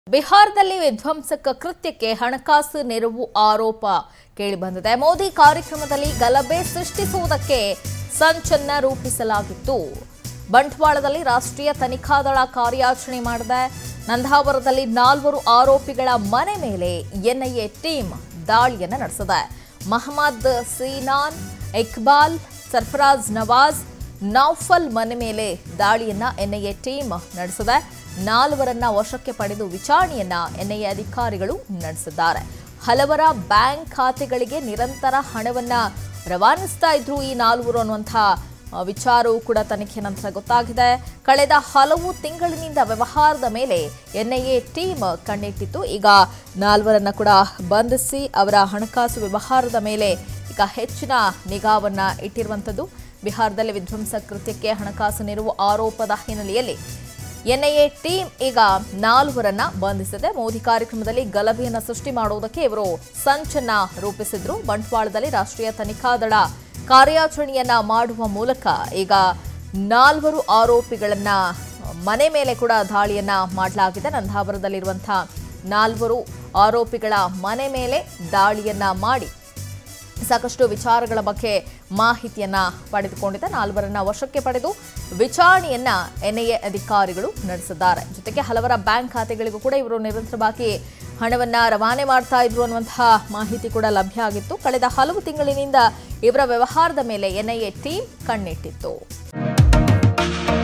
ಬಿಹಾರದಲ್ಲಿ ವಿಧ್ವಂಸಕ ಕೃತ್ಯಕ್ಕೆ ಹಣಕಾಸು ನೆರವು ಆರೋಪ ಕೇಳಿಬಂದಿದೆ ಮೋದಿ ಕಾರ್ಯಕ್ರಮದಲ್ಲಿ ಗಲಭೆ ಸೃಷ್ಟಿಸುವುದಕ್ಕೆ ಸಂಚನ್ನ ರೂಪಿಸಲಾಗಿತ್ತು ಬಂಟ್ವಾಳದಲ್ಲಿ ರಾಷ್ಟ್ರೀಯ ತನಿಖಾ ದಳ ಕಾರ್ಯಾಚರಣೆ ಮಾಡಿದೆ ನಂದಾವರದಲ್ಲಿ ನಾಲ್ವರು ಆರೋಪಿಗಳ ಮನೆ ಮೇಲೆ ಎನ್ಐಎ ಟೀಮ್ ದಾಳಿಯನ್ನು ನಡೆಸಿದೆ ಮಹಮ್ಮದ್ ಸೀನಾನ್ ಇಕ್ಬಾಲ್ ಸರ್ಫರಾಜ್ ನವಾಜ್ ನೌಫಲ್ ಮನೆ ಮೇಲೆ ದಾಳಿಯನ್ನ ಎನ್ಐಎ ಟೀಮ್ ನಡೆಸಿದೆ ನಾಲ್ವರನ್ನ ವಶಕ್ಕೆ ಪಡೆದು ವಿಚಾರಣೆಯನ್ನ ಎನ್ಐಎ ಅಧಿಕಾರಿಗಳು ನಡೆಸಿದ್ದಾರೆ ಹಲವರ ಬ್ಯಾಂಕ್ ಖಾತೆಗಳಿಗೆ ನಿರಂತರ ಹಣವನ್ನ ರವಾನಿಸ್ತಾ ಇದ್ರು ಈ ನಾಲ್ವರು ಅನ್ನುವಂತಹ ಆ, ವಿಚಾರವೂ ಕೂಡ ತನಿಖೆ ನಂತರ ಗೊತ್ತಾಗಿದೆ ಕಳೆದ ಹಲವು ತಿಂಗಳಿನಿಂದ ವ್ಯವಹಾರದ ಮೇಲೆ ಎನ್ಐಎ ಟೀಮ್ ಕಣ್ಣಿಟ್ಟಿತ್ತು ಈಗ ನಾಲ್ವರನ್ನ ಕೂಡ ಬಂಧಿಸಿ ಅವರ ಹಣಕಾಸು ವ್ಯವಹಾರದ ಮೇಲೆ ಈಗ ಹೆಚ್ಚಿನ ನಿಗಾವನ್ನ ಇಟ್ಟಿರುವಂಥದ್ದು ಬಿಹಾರದಲ್ಲಿ ವಿಧ್ವಂಸ ಕೃತ್ಯಕ್ಕೆ ಹಣಕಾಸು ನೆರವು ಆರೋಪದ ಹಿನ್ನೆಲೆಯಲ್ಲಿ ಎನ್ಐಎ ಟೀಮ್ ಈಗ ನಾಲ್ವರನ್ನ ಬಂಧಿಸಿದೆ ಮೋದಿ ಕಾರ್ಯಕ್ರಮದಲ್ಲಿ ಗಲಭೆಯನ್ನ ಸೃಷ್ಟಿ ಮಾಡುವುದಕ್ಕೆ ಇವರು ಸಂಚನ್ನ ರೂಪಿಸಿದ್ರು ಬಂಟ್ವಾಳದಲ್ಲಿ ರಾಷ್ಟ್ರೀಯ ತನಿಖಾ ದಳ ಕಾರ್ಯಾಚರಣೆಯನ್ನ ಮಾಡುವ ಮೂಲಕ ಈಗ ನಾಲ್ವರು ಆರೋಪಿಗಳನ್ನ ಮನೆ ಮೇಲೆ ಕೂಡ ದಾಳಿಯನ್ನ ಮಾಡಲಾಗಿದೆ ನಂದಾವರದಲ್ಲಿರುವಂತಹ ನಾಲ್ವರು ಆರೋಪಿಗಳ ಮನೆ ಮೇಲೆ ದಾಳಿಯನ್ನ ಮಾಡಿ ಸಾಕಷ್ಟು ವಿಚಾರಗಳ ಬಗ್ಗೆ ಮಾಹಿತಿಯನ್ನ ಪಡೆದುಕೊಂಡಿದೆ ನಾಲ್ವರನ್ನ ವಶಕ್ಕೆ ಪಡೆದು ವಿಚಾರಣೆಯನ್ನ ಎನ್ಐಎ ಅಧಿಕಾರಿಗಳು ನಡೆಸಿದ್ದಾರೆ ಜೊತೆಗೆ ಹಲವರ ಬ್ಯಾಂಕ್ ಖಾತೆಗಳಿಗೂ ಕೂಡ ಇವರು ನಿರಂತರವಾಗಿ ಹಣವನ್ನ ರವಾನೆ ಮಾಡ್ತಾ ಇದ್ರು ಅನ್ನುವಂತಹ ಮಾಹಿತಿ ಕೂಡ ಲಭ್ಯ ಆಗಿತ್ತು ಕಳೆದ ಹಲವು ತಿಂಗಳಿನಿಂದ ಇವರ ವ್ಯವಹಾರದ ಮೇಲೆ ಎನ್ಐಎ ಟೀಮ್ ಕಣ್ಣಿಟ್ಟಿತ್ತು